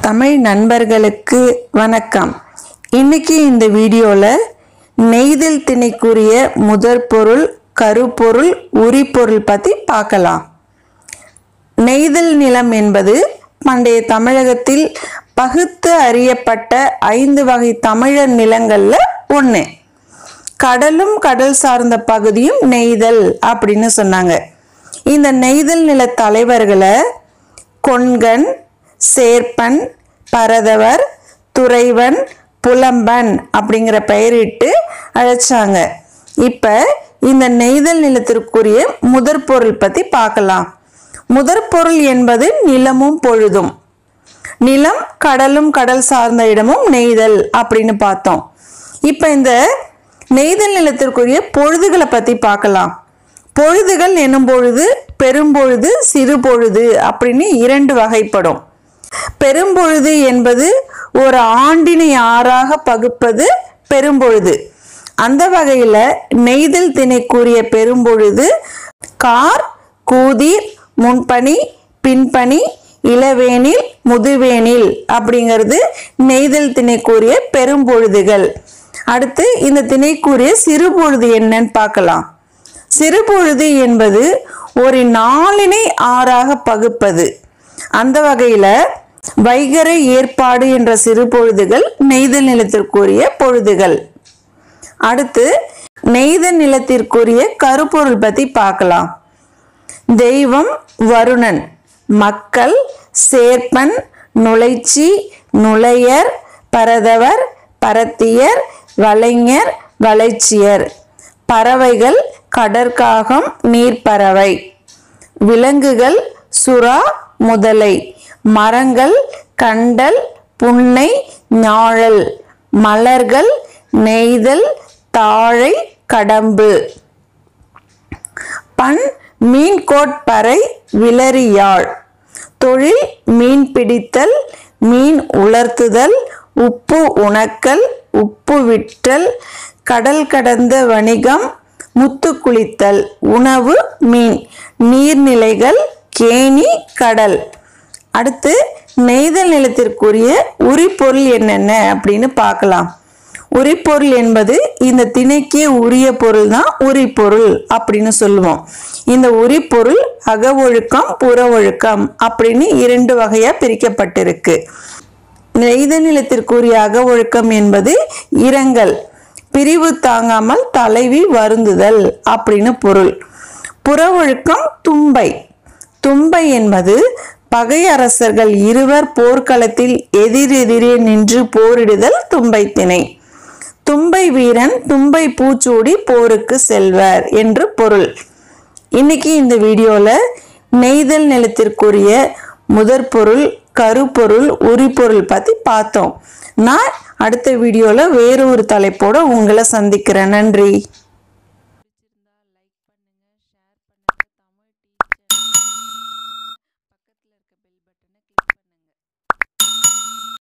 தமிழ் நண்பர்களுக்கு வணக்கம் இன்னைக்கு இந்த வீடியோவில் நெய்தல் திணைக்குரிய முதற் பொருள் கருப்பொருள் உரிப்பொருள் பற்றி பார்க்கலாம் நெய்தல் நிலம் என்பது பண்டைய தமிழகத்தில் பகுத்து அறியப்பட்ட ஐந்து வகை தமிழர் நிலங்களில் ஒன்று கடலும் கடல் சார்ந்த பகுதியும் நெய்தல் அப்படின்னு சொன்னாங்க இந்த நெய்தல் நில தலைவர்களை கொண்கன் சேர்ப்பன் பரதவர் துறைவன் புலம்பன் அப்படிங்கிற பெயரிட்டு அழைச்சாங்க இப்போ இந்த நெய்தல் நிலத்திற்குரிய முதற் பொருள் பற்றி பார்க்கலாம் முதற் பொருள் என்பது நிலமும் பொழுதும் நிலம் கடலும் கடல் சார்ந்த இடமும் நெய்தல் அப்படின்னு பார்த்தோம் இப்போ இந்த நெய்தல் நிலத்திற்குரிய பொழுதுகளை பற்றி பார்க்கலாம் பொழுதுகள் எனும் பொழுது பெரும்பொழுது சிறு பொழுது அப்படின்னு இரண்டு வகைப்படும் பெரும்பொழுது என்பது ஒரு ஆண்டினை ஆறாக பகுப்பது பெரும்பொழுது அந்த வகையில் நெய்தல் திணைக்குரிய பெரும்பொழுது கார் கூதிர் முன்பனி பின்பனி இளவேனில் முதுவேனில் அப்படிங்கிறது நெய்தல் திணைக்குரிய பெரும்பொழுதுகள் அடுத்து இந்த திணைக்குரிய சிறுபொழுது என்னன்னு பார்க்கலாம் சிறுபொழுது என்பது ஒரு நாளினை ஆறாக பகுப்பது அந்த வகையில் வைகரை ஏற்பாடு என்ற சிறு பொழுதுகள் நெய்தல் நிலத்திற்குரிய பொழுதுகள் அடுத்து நெய்தல் நிலத்திற்குரிய கருப்பொருள் பற்றி பார்க்கலாம் தெய்வம் வருணன் மக்கள் சேர்ப்பன் நுழைச்சி நுழையர் பரதவர் பரத்தியர் வலைஞர் வளைச்சியர் பறவைகள் கடற்காகம் நீர்ப்பறவை விலங்குகள் சுறா முதலை மரங்கள் கண்டல் புன்னை ஞாழல் மலர்கள் நெய்தல் தாழை கடம்பு பண் மீன்கோட்பறை விளரியாழ் தொழில் மீன் பிடித்தல் மீன் உலர்த்துதல் உப்பு உணக்கல் உப்பு விற்றல் கடல் கடந்த வணிகம் முத்து குளித்தல் உணவு மீன் நீர்நிலைகள் கேணி கடல் அடுத்து நெய்தல் நிலத்திற்குரிய உரிப்பொருள் என்னென்ன அப்படின்னு பார்க்கலாம் உரிப்பொருள் என்பது இந்த திணைக்கே உரிய பொருள் தான் உரிப்பொருள் அப்படின்னு சொல்லுவோம் இந்த உரிப்பொருள் அக ஒழுக்கம் புற ஒழுக்கம் அப்படின்னு இரண்டு வகையா பிரிக்கப்பட்டிருக்கு நெய்த நிலத்திற்குரிய அக ஒழுக்கம் என்பது இரங்கல் பிரிவு தாங்காமல் தலைவி வருந்துதல் அப்படின்னு பொருள் புற ஒழுக்கம் தும்பை தும்பை என்பது பகை அரசர்கள் இருவர் போர்க்களத்தில் எதிரெதிரே நின்று போரிடுதல் தும்பை திணை தும்பை வீரன் தும்பை பூச்சூடி போருக்கு செல்வர் என்று பொருள் இன்னைக்கு இந்த வீடியோவில் நெய்தல் நிலத்திற்குரிய முதற் பொருள் கருப்பொருள் உரிப்பொருள் பற்றி பார்த்தோம் நான் அடுத்த வீடியோவில் வேறு ஒரு தலைப்போட உங்களை சந்திக்கிறேன் நன்றி